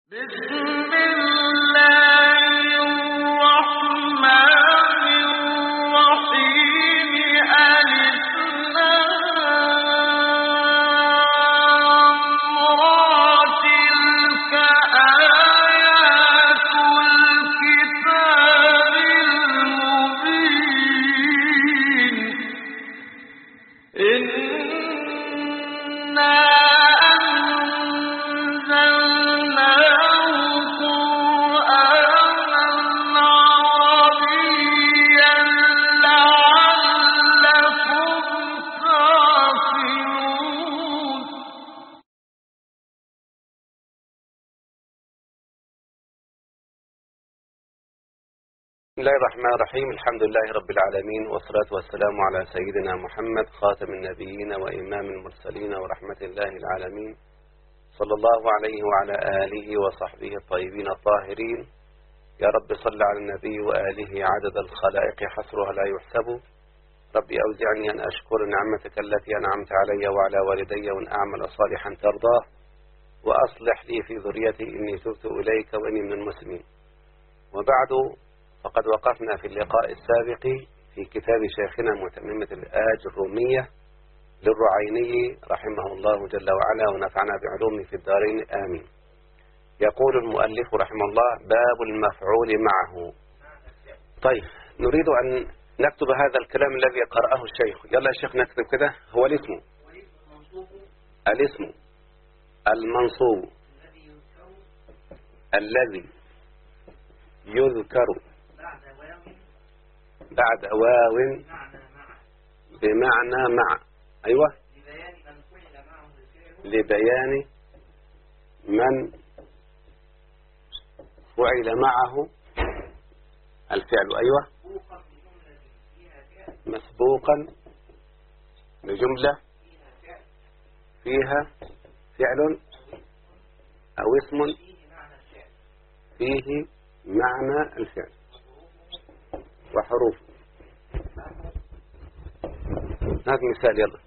بسم الله الرحمن الرحيم ألف لام را تلك آيات الكتاب المبين إنا أنزلناه قرآنا عربيا لعلكم تعقلون بسم الله الرحمن الرحيم الحمد لله رب العالمين والصلاة والسلام على سيدنا محمد خاتم النبيين وإمام المرسلين ورحمة الله العالمين صلى الله عليه وعلى آله وصحبه الطيبين الطاهرين يا رب صل على النبي وآله عدد الخلائق حصرها لا يحسب ربي أوزعني أن أشكر نعمتك التي أنعمت علي وعلى والدي وأن أعمل صالحا ترضاه وأصلح لي في ذريتي إني تبت إليك وإني من المسلمين وبعد فقد وقفنا في اللقاء السابق في كتاب شيخنا متممة الآج الرومية للرعيني رحمه الله جل وعلا ونفعنا بعلومه في الدارين آمين يقول المؤلف رحمه الله باب المفعول معه طيب نريد أن نكتب هذا الكلام الذي قرأه الشيخ يلا يا شيخ نكتب كده هو الاسم الاسم المنصوب الذي يذكر بعد واو بمعنى مع أيوة لبيان من فعل معه الفعل أيوة مسبوقا بجملة فيها فعل أو اسم فيه معنى الفعل وحروف هذا مثال يلا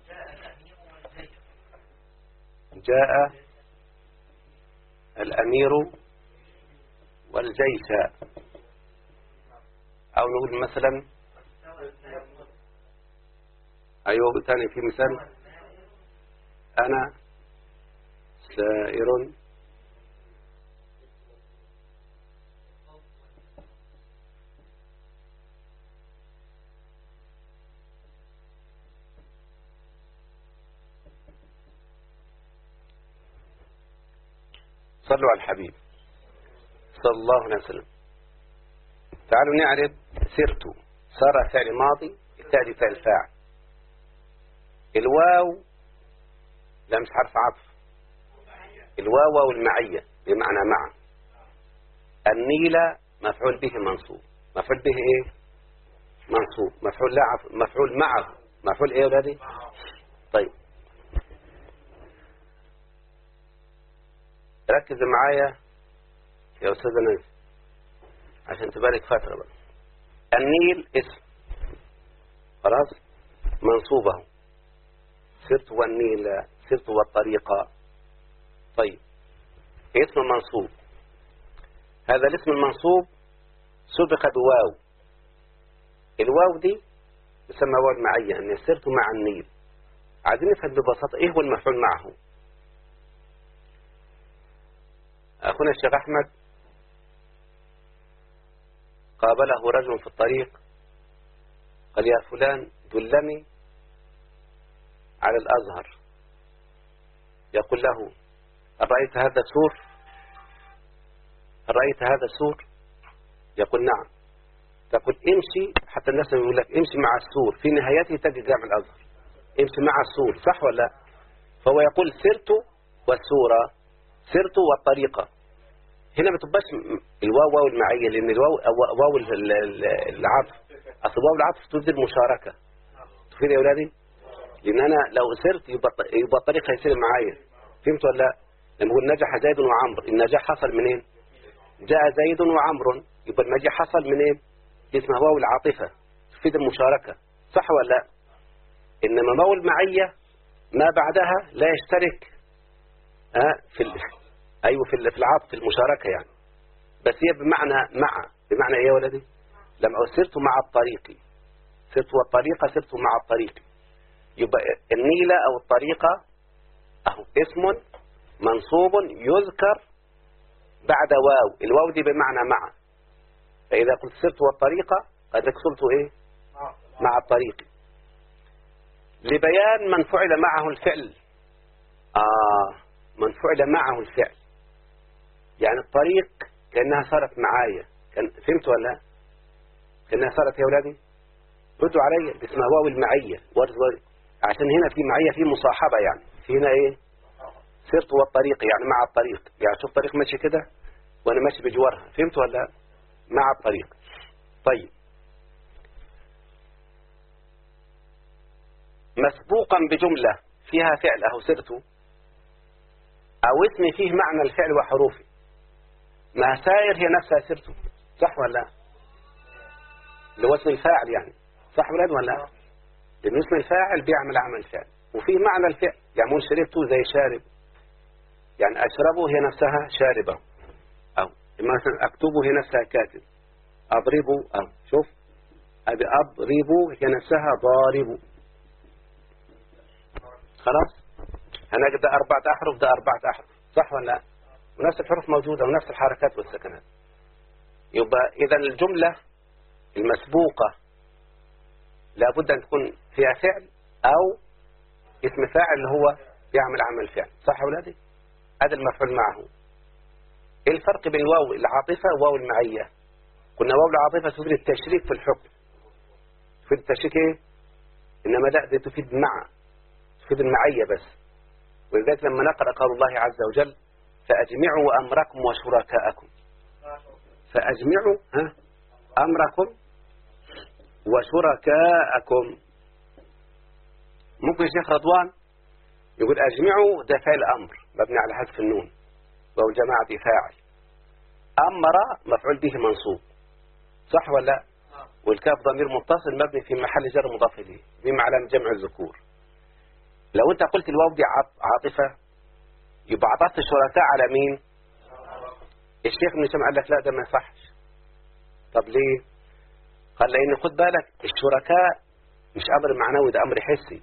جاء الأمير والجيش أو نقول مثلا أيوة ثاني في مثال أنا سائر صلوا على الحبيب صلى الله عليه وسلم تعالوا نعرف سرت صار فعل ماضي التالي فعل فاعل الواو لا مش حرف عطف الواو واو المعية بمعنى مع النيلة مفعول به منصوب مفعول به ايه منصوب مفعول لا عف... مفعول معه مفعول ايه يا ولادي طيب ركز معايا يا أستاذ ناس عشان تبارك فترة بقى النيل اسم خلاص منصوبه سرت والنيل سرت والطريقة طيب اسم منصوب هذا الاسم المنصوب سبق بواو الواو دي يسمى واو المعية أن سرت مع النيل عايزين نفهم ببساطة إيه هو المفعول معه أخونا الشيخ أحمد قابله رجل في الطريق قال يا فلان دلني على الأزهر يقول له هل رأيت هذا السور هل رأيت هذا السور يقول نعم تقول امشي حتى الناس يقول لك امشي مع السور في نهايته تجد جامع الأزهر امشي مع السور صح ولا لا فهو يقول سرت والسورة سرت والطريقة هنا ما تبقاش الواو واو المعية لأن الواو واو ال- ال- العطف أصل واو العطف تفيد المشاركة تفيد يا أولادي لأن أنا لو سرت يبقى يبقى الطريق هيسير معايا فهمت ولا لا لما يقول نجح زيد وعمرو النجاح حصل منين جاء زيد وعمرو يبقى النجاح حصل منين دي اسمها واو العاطفة تفيد المشاركة صح ولا لا إنما واو المعية ما بعدها لا يشترك ها في ال... أيوة في ال- في العطف المشاركة يعني بس هي بمعنى مع بمعنى إيه يا ولدي لما سرت مع الطريق سرت والطريقة سرت مع الطريق يبقى النيلة أو الطريقة أهو اسم منصوب يذكر بعد واو الواو دي بمعنى مع فإذا قلت سرت والطريقة قد قلت إيه مع الطريق لبيان من فعل معه الفعل آه من فعل معه الفعل يعني الطريق كأنها صارت معايا كان فهمت ولا لا؟ كأنها صارت يا أولادي ردوا علي اسمها واو المعية ورد- عشان هنا في معية في مصاحبة يعني في هنا ايه سرت والطريق يعني مع الطريق يعني شوف الطريق ماشي كده وانا ماشي بجوارها فهمت ولا لا؟ مع الطريق طيب مسبوقا بجملة فيها فعل أو سرت أو اسم فيه معنى الفعل وحروفه ما سائر هي نفسها سرت صح ولا لا؟ اللي هو اسم الفاعل يعني صح ولاد ولا لا؟ لأن اسم الفاعل بيعمل عمل فعل وفيه معنى الفعل يعني مو شربته زي شارب يعني أشربه هي نفسها شاربة أو مثلا أكتبه هي نفسها كاتب أضربه أو شوف أبي أضربه هي نفسها ضارب خلاص هناك ده أربعة أحرف ده أربعة أحرف صح ولا لا ونفس الحروف موجودة ونفس الحركات والسكنات يبقى إذا الجملة المسبوقة لابد أن تكون فيها فعل أو اسم فاعل اللي هو يعمل عمل فعل صح يا أولادي هذا المفعول معه إيه الفرق بين الواو العاطفة وواو المعية قلنا واو العاطفة تفيد التشريك في الحكم تفيد التشريك إيه إنما لا دي تفيد مع تفيد المعية بس ولذلك لما نقرأ قول الله عز وجل فأجمعوا أمركم وشركاءكم فأجمعوا ها أمركم وشركاءكم ممكن الشيخ رضوان يقول أجمعوا ده فعل أمر مبني على حذف النون وهو جماعة فاعل أمر مفعول به منصوب صح ولا لا والكاف ضمير متصل مبني في محل جر مضاف إليه بما على جمع الذكور لو أنت قلت الواو دي عاط- عاطفة يبقى عطفت الشركاء على مين الشيخ ابن هشام قال لك لا ده ما يصحش طب ليه قال لأن خد بالك الشركاء مش أمر معنوي ده أمر حسي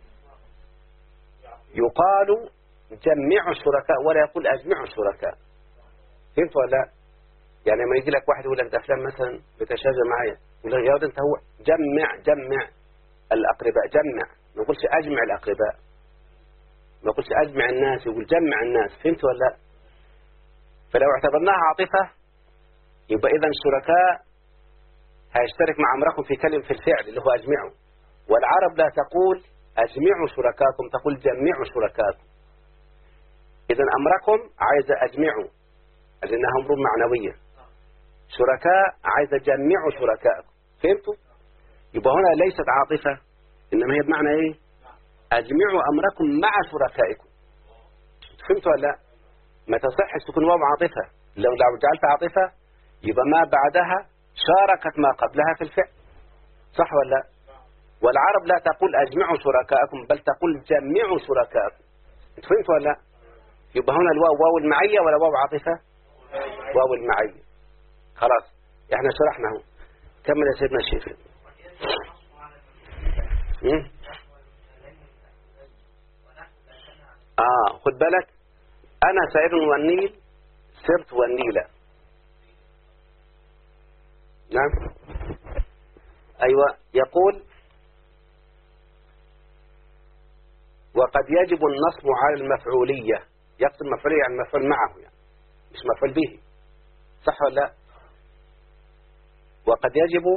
يقال جمعوا الشركاء ولا يقول أجمعوا الشركاء فهمت ولا لا؟ يعني لما يجي لك واحد يقول لك ده فلان مثلا بتشاجر معايا يقول لك يا ولد انت هو جمع جمع الأقرباء جمع ما يقولش أجمع الأقرباء ما يقولش أجمع الناس يقول جمع الناس فهمت ولا لا؟ فلو اعتبرناها عاطفة يبقى إذا الشركاء هيشترك مع أمركم في كلمة في الفعل اللي هو أجمعوا والعرب لا تقول أجمعوا شركاكم تقول جمعوا شركاكم إذا أمركم عايزة أجمعوا لأنها أمور معنوية شركاء عايزة جمعوا شركاءكم فهمتوا؟ يبقى هنا ليست عاطفة إنما هي بمعنى إيه؟ أجمعوا أمركم مع شركائكم فهمتوا ولا لا؟ ما تصحش تكون واو عاطفة لو لو جعلت عاطفة يبقى ما بعدها شاركت ما قبلها في الفعل صح ولا لا؟ والعرب لا تقول أجمعوا شركاءكم بل تقول جمعوا شركاءكم انت فهمت ولا لا؟ يبقى هنا الواو واو المعية ولا واو عاطفة واو المعية خلاص احنا شرحنا اهو كمل يا سيدنا الشيخ مم؟ اه خد بالك انا سائر والنيل سرت والنيلة نعم ايوه يقول وقد يجب النصب على المفعولية يقصد مفعولية يعني مفعول معه يعني مش مفعول به صح ولا لا وقد يجب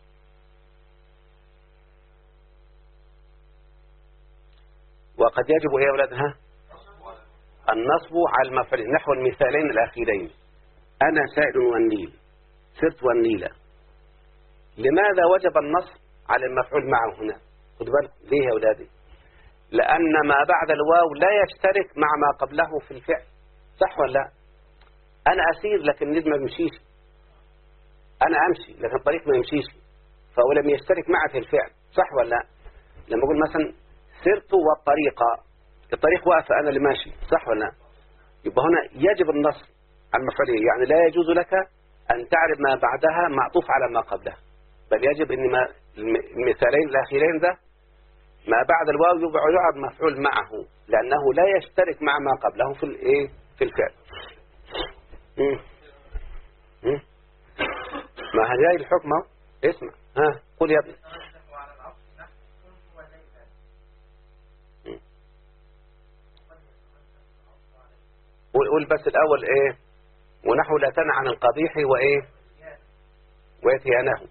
وقد يجب ايه يا اولاد ها النصب على المفعول نحو المثالين الاخيرين انا سائل والنيل سرت والنيلة لماذا وجب النصب على المفعول معه هنا خد بالك ليه يا اولادي لأن ما بعد الواو لا يشترك مع ما قبله في الفعل صح ولا لا أنا أسير لكن النجم ما يمشيش أنا أمشي لكن الطريق ما يمشيش فهو لم يشترك معه في الفعل صح ولا لا لما أقول مثلا سرت والطريقة الطريق واقف أنا اللي ماشي صح ولا لا يبقى هنا يجب النص المفعولية يعني لا يجوز لك أن تعرف ما بعدها معطوف على ما قبلها بل يجب أن ما المثالين الأخيرين ده ما بعد الواو يعرب مفعول معه لأنه لا يشترك مع ما قبله في الايه في الفعل مم. مم. ما هذه الحكمة اسمع ها قل يا ابني مم. قول قول بس الأول ايه ونحو لا تنع عن القبيح وإيه ويتيانه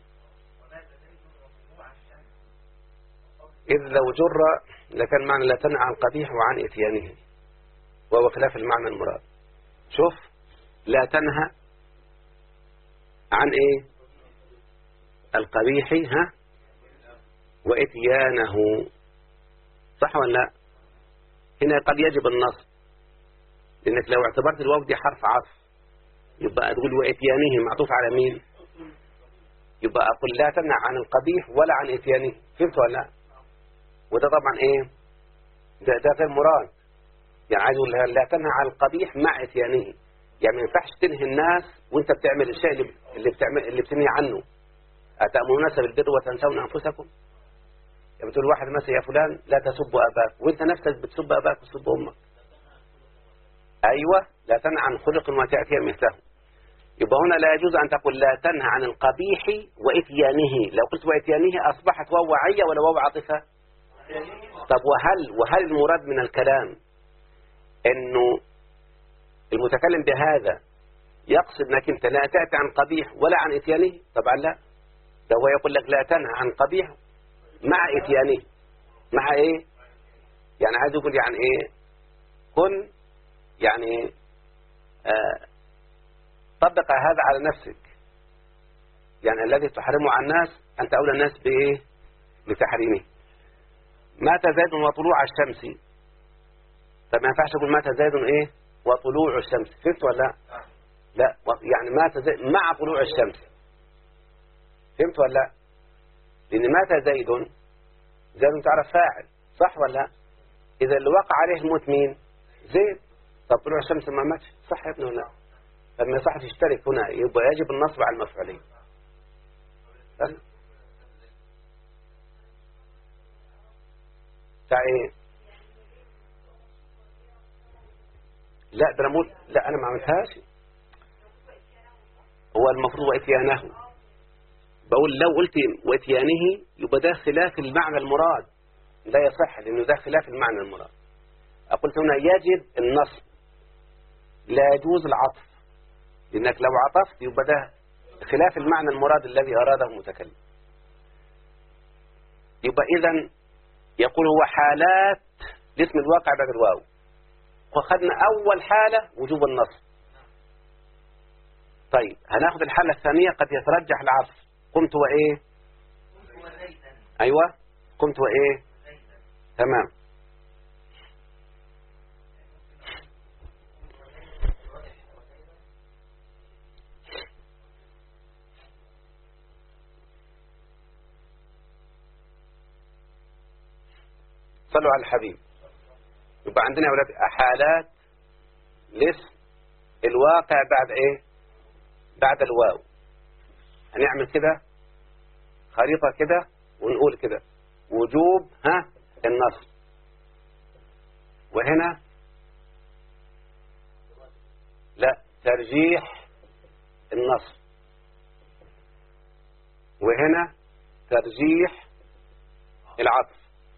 إذ لو جر لكان معنى لا تنع عن قبيح وعن إتيانه وهو خلاف المعنى المراد شوف لا تنهى عن إيه القبيح ها وإتيانه صح ولا لا هنا قد يجب النص لأنك لو اعتبرت الواو دي حرف عطف يبقى تقول وإتيانه معطوف على مين يبقى أقول لا تمنع عن القبيح ولا عن إتيانه فهمت ولا لا وده طبعا إيه ده, ده غير مراد يعني عايز أقول لها لا تنهى عن القبيح مع إتيانه يعني ما ينفعش تنهي الناس وانت بتعمل الشيء اللي اللي بتعمل اللي بتنهي عنه أتأمرون الناس بالبر وتنسون أنفسكم يعني بتقول واحد مثلا يا فلان لا تسب أباك وانت نفسك بتسب أباك وتسب أمك أيوة لا تنهى عن خلق وتأتي مثله يبقى هنا لا يجوز أن تقول لا تنهى عن القبيح وإتيانه لو قلت وإتيانه أصبحت واو وعية ولا واو عاطفة طب وهل وهل المراد من الكلام انه المتكلم بهذا يقصد انك انت لا تأتي عن قبيح ولا عن اتيانه طبعا لا ده هو يقول لك لا تنهى عن قبيح مع اتيانه مع ايه يعني عايز يقول يعني ايه كن يعني آه طبق هذا على نفسك يعني الذي تحرمه عن الناس أنت أولى الناس بإيه بتحريمه مات زيد وطلوع الشمس طب ما ينفعش تقول مات زيد ايه وطلوع الشمس فهمت ولا لا لا يعني مات زيد مع طلوع الشمس فهمت ولا لا لان مات زيد زيد تعرف فاعل صح ولا لا اذا اللي وقع عليه الموت مين زيد طب طلوع الشمس ما ماتش صح يا ابني ولا لا طب ما يصح تشترك هنا يبقى يجب النصب على المفعولين بتاع ايه لا ده انا لا انا ما عملتهاش هو المفروض واتيانه بقول لو قلت واتيانه يبقى ده خلاف المعنى المراد لا يصح لانه ده خلاف المعنى المراد قلت هنا يجب النصب لا يجوز العطف لانك لو عطفت يبقى ده خلاف المعنى المراد الذي اراده المتكلم يبقى اذا يقول هو حالات لاسم الواقع بعد الواو وخدنا أول حالة وجوب النص طيب هناخد الحالة الثانية قد يترجح العصر قمت وإيه أيوة قمت وإيه تمام صلوا على الحبيب يبقى عندنا يا أولاد حالات لاسم الواقع بعد ايه بعد الواو هنعمل كده خريطة كده ونقول كده وجوب ها النصب وهنا لا ترجيح النصب وهنا ترجيح العطف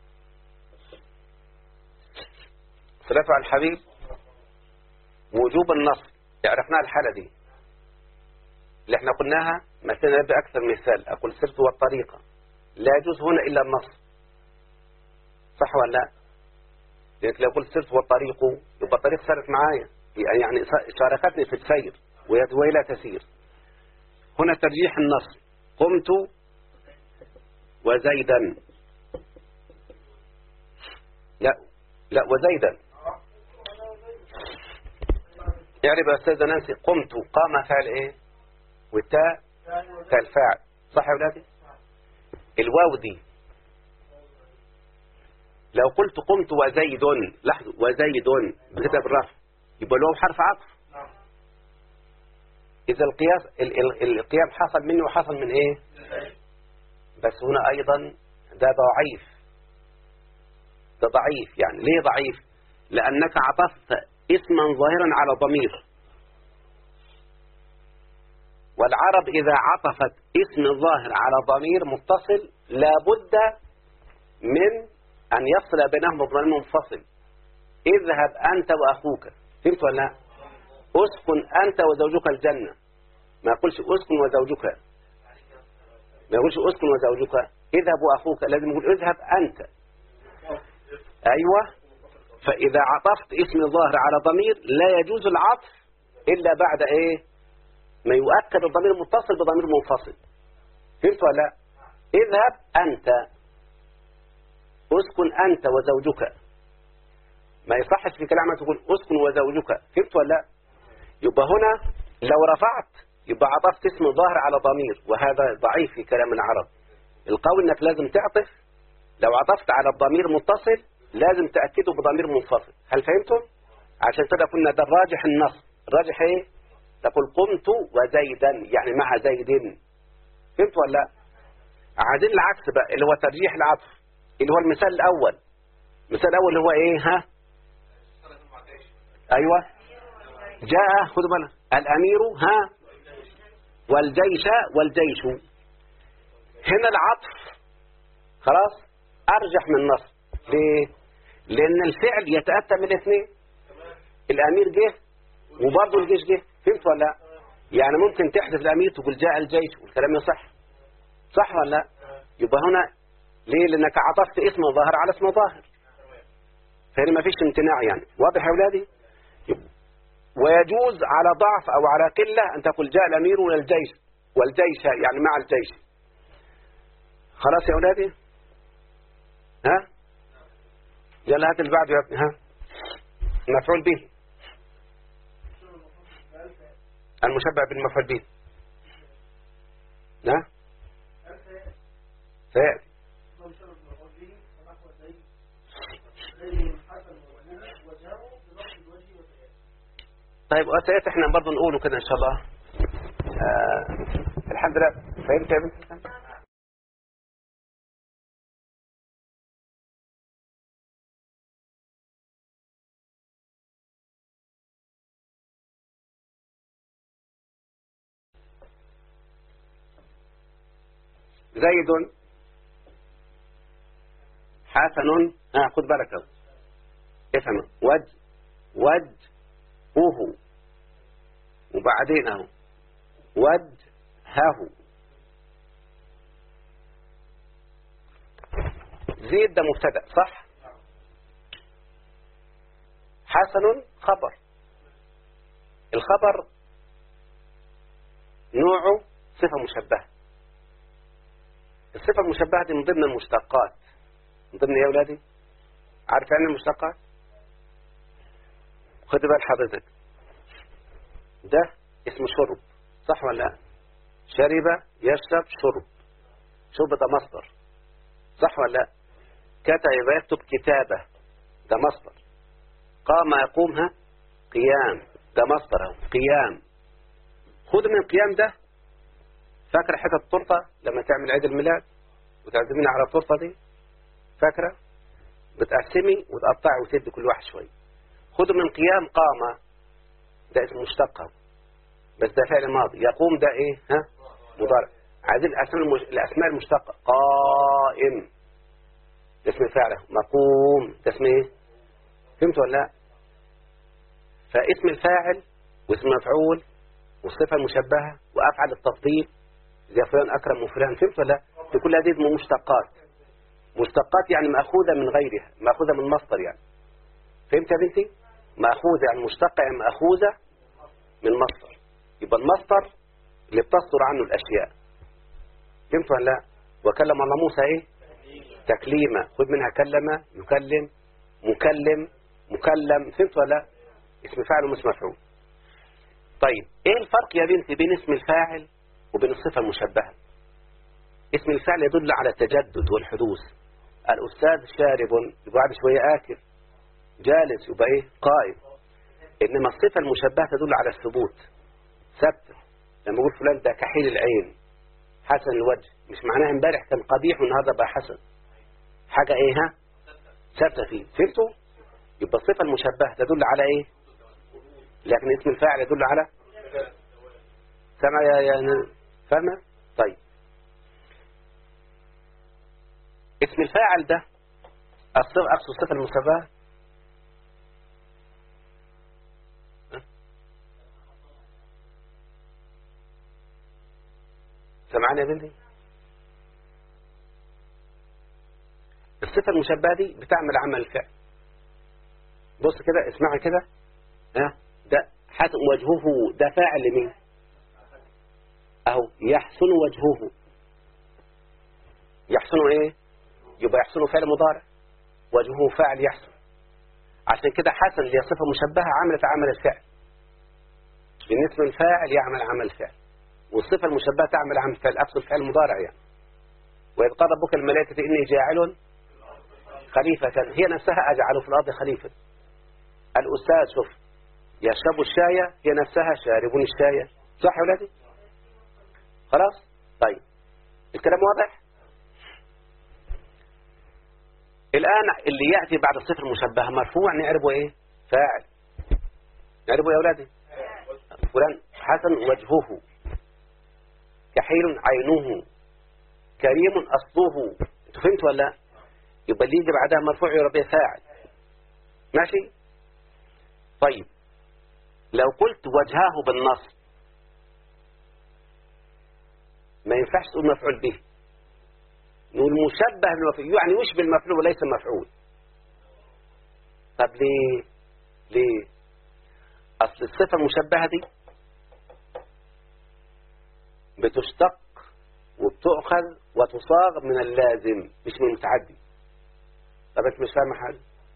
صلاة على الحبيب وجوب النص عرفناها الحالة دي اللي احنا قلناها مثلا بأكثر مثال أقول سرت والطريقة لا يجوز هنا إلا النص صح ولا لا لأنك لو قلت سرت والطريق يبقى الطريق صارت معايا يعني شاركتني في السير وهي لا تسير هنا ترجيح النص قمت وزيدا لا لا وزيدا يعرف يا أستاذ نانسي قمت قام فعل إيه والتاء فعل فاعل صح يا أولادي الواو دي لو قلت قمت وزيد لحظة وزيد بكده بالرفع يبقى الواو حرف عطف إذا القياس ال- ال- القيام حصل منه وحصل من إيه بس هنا أيضا ده ضعيف ده ضعيف يعني ليه ضعيف لأنك عطفت اسما ظاهرا على ضمير والعرب إذا عطفت اسم ظاهر على ضمير متصل لابد من أن يفصل بينهم ضمير منفصل اذهب أنت وأخوك فهمت ولا لا؟ اسكن أنت وزوجك الجنة ما يقولش اسكن وزوجك ما يقولش اسكن وزوجك اذهب وأخوك لازم يقول اذهب أنت أيوة فإذا عطفت اسم ظاهر على ضمير لا يجوز العطف إلا بعد إيه ما يؤكد الضمير متصل بضمير منفصل فهمت ولا لا؟ اذهب أنت اسكن أنت وزوجك ما يصحش في كلامك تقول اسكن وزوجك فهمت ولا لا؟ يبقى هنا لو رفعت يبقى عطفت اسم ظاهر على ضمير وهذا ضعيف في كلام العرب القول انك لازم تعطف لو عطفت على الضمير متصل لازم تأكده بضمير منفصل هل فهمتم؟ عشان كده قلنا ده الراجح النص الراجح ايه؟ تقول قمت وزيدا يعني مع زيد فهمت ولا لا؟ عايزين العكس بقى اللي هو ترجيح العطف اللي هو المثال الأول المثال الأول اللي هو ايه ها؟ أيوة جاء خذوا بالك الأمير ها والجيش والجيش هنا العطف خلاص أرجح من النص ليه؟ لأن الفعل يتأتى من الاثنين الأمير جه وبرضه الجيش جه فهمت ولا لا؟ يعني ممكن تحدث الأمير تقول جاء الجيش والكلام يصح صح ولا لا؟ يبقى هنا ليه؟ لأنك عطفت اسم ظاهر على اسم ظاهر فهنا ما فيش امتناع يعني واضح يا أولادي؟ ويجوز على ضعف أو على قلة أن تقول جاء الأمير والجيش والجيش يعني مع الجيش خلاص يا أولادي ها يلا هات اللي بعده يا ابني ها مفعول به المشبع بالمفعول به ها سيأتي طيب وسيأتي احنا برضه نقوله كده ان شاء الله آه الحمد لله فهمت يا بنت زيد حسن ها خد بالك اهو افهم وجه وجهه وبعدين اهو وجهه زيد ده مبتدا صح حسن خبر الخبر نوعه صفة مشبهة الصفة المشبهة دي من ضمن المشتقات من ضمن ايه يا ولادي عارف يعني المشتقات خد بال حضرتك ده اسمه شرب صح ولا لا شرب يشرب شرب شرب ده مصدر صح ولا لا كتب يكتب كتابة ده مصدر قام يقومها قيام ده مصدر اهو قيام خد من القيام ده فاكرة حتة التورته لما تعمل عيد الميلاد وتعزمين على التورته دي فاكرة بتقسمي وتقطعي وتدي كل واحد شوية خد من قيام قام ده اسم مشتق اهو. بس ده فعل ماضي يقوم ده ايه ها مضارع عايزين الاسماء المش... الاسماء المشتقه قائم ده اسم فاعل اهو. مقوم ده اسم ايه فهمت ولا لا فاسم الفاعل واسم مفعول والصفه المشبهه وافعل التفضيل زي فلان اكرم وفلان فهمت ولا لا دي كل هذه اسمه مشتقات مشتقات يعني ماخوذه من غيرها ماخوذه من مصدر يعني فهمت يا بنتي ماخوذه يعني مشتقه يعني ماخوذه من مصدر يبقى المصدر اللي بتصدر عنه الاشياء فهمت ولا لا وكلم الله موسى ايه تكليما خذ منها كلم يكلم مكلم مكلم فهمت ولا لا اسم فاعل واسم مفعول طيب ايه الفرق يا بنتي بين اسم الفاعل وبين الصفه المشبهه اسم الفعل يدل على التجدد والحدوث الأستاذ شارب يبقى بعد شوية آكل جالس يبقى إيه قائم إنما الصفة المشبهة تدل على الثبوت ثبت لما اقول فلان ده كحيل العين حسن الوجه مش معناها امبارح كان قبيح والنهارده بقى حسن حاجة ايه ها ثابتة فيه فهمتوا يبقى الصفة المشبهة تدل على ايه لكن اسم الفاعل يدل على سمع يا يا فاهمة طيب اسم الفاعل ده الصفة أقصد الصفة المشبهة ها؟ سمعاني يا بنتي الصفة المشبهة دي بتعمل عمل الفعل بص كده اسمعي كده ها ده حسن وجهه ده فاعل لمين اهو يحسن وجهه يحسن ايه يبقى يحسن فعل مضارع وجهه فاعل يحسن عشان كده حسن اللي هي صفة مشبهة عملت عمل الفعل بالنسبة للفاعل يعمل عمل الفعل والصفة المشبهة تعمل عمل الفعل أقصد فعل مضارع يعني وإذ قال ربك الملائكة إني جاعل خليفة هي نفسها أجعل في الأرض خليفة الأستاذ شوف يشرب الشاي هي نفسها شاربون الشاي صح يا ولادي خلاص طيب الكلام واضح الآن اللي يأتي بعد الصفر المشبهة مرفوع نعرفه إيه فاعل نعرفه يا أولادي فلان حسن وجهه كحيل عينه كريم أصله انتوا فهمتوا ولا لا يبقى اللي يجي بعدها مرفوع يربيه فاعل ماشي طيب لو قلت وجهاه بالنص ما ينفعش تقول مفعول به نقول مشبه بالمفعول يعني يشبه المفعول وليس مفعول طب ليه ليه اصل الصفه المشبهه دي بتشتق وبتؤخذ وتصاغ من اللازم مش من المتعدي طب انت مش فاهم حاجه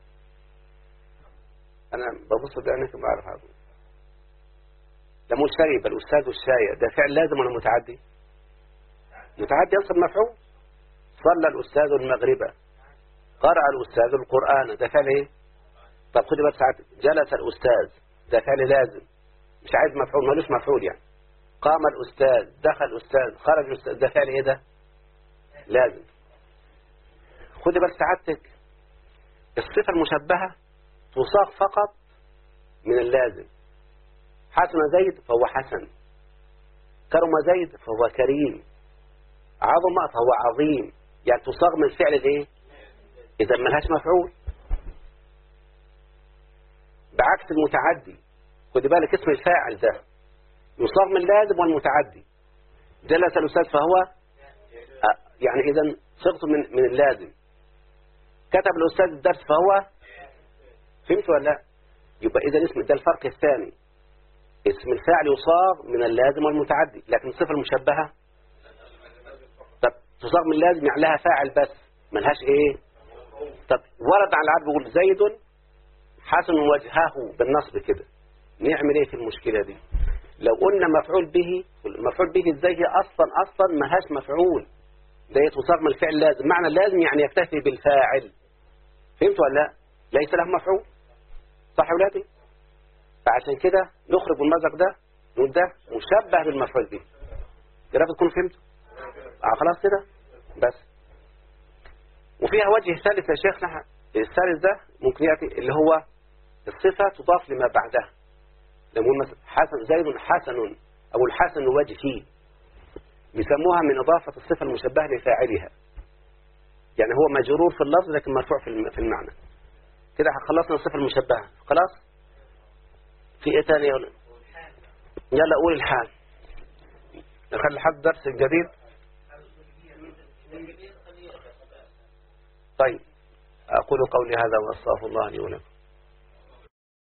انا ببص بعينك ما بعرف حاجه ده مش شرب الاستاذ والشاي ده فعل لازم ولا متعدي متعدي ينصب مفعول صلى الاستاذ المغرب قرأ الاستاذ القرآن ده فعل ايه طب خدي بس ساعات جلس الاستاذ ده فعل لازم مش عايز مفعول ملوش مفعول يعني قام الاستاذ دخل الاستاذ خرج الاستاذ ده فعل ايه ده لازم خدي بس سعادتك الصفة المشبهة تصاغ فقط من اللازم حسن زيد فهو حسن كرم زيد فهو كريم عظم فهو عظيم يعني تصاغ من فعل الايه اذا ملهاش مفعول بعكس المتعدي خد بالك اسم الفاعل ده يصاغ من اللازم والمتعدي جلس الاستاذ فهو يعني اذا صيغته من من اللازم كتب الاستاذ الدرس فهو فهمت ولا لا يبقى اذا اسم ده الفرق الثاني اسم الفاعل يصاغ من اللازم والمتعدي لكن الصفه المشبهه طب تصاغ من اللازم يعني لها فاعل بس ملهاش ايه طب ورد على العرب يقول زيد حسن وجهه بالنصب كده نعمل ايه في المشكله دي لو قلنا مفعول به مفعول به ازاي هي اصلا اصلا ملهاش مفعول ده تصاغ من الفعل لازم معنى لازم يعني يكتفي بالفاعل فهمت ولا لا ليس له مفعول صح يا ولادي فعشان كده نخرج المزق ده نقول ده مشبه بالمفعول به كده تكون فهمت آه خلاص كده بس وفيها وجه ثالث يا شيخنا الثالث ده ممكن يأتي اللي هو الصفة تضاف لما بعدها لما نقول مثلا حسن زيد حسن أو الحسن وجهي بيسموها من إضافة الصفة المشبهة لفاعلها يعني هو مجرور في اللفظ لكن مرفوع في في المعنى كده خلصنا الصفة المشبهة خلاص في ايه تاني يلا يلا قول الحال نخلي حد درس الجديد طيب أقول قولي هذا وأستغفر الله لي ولكم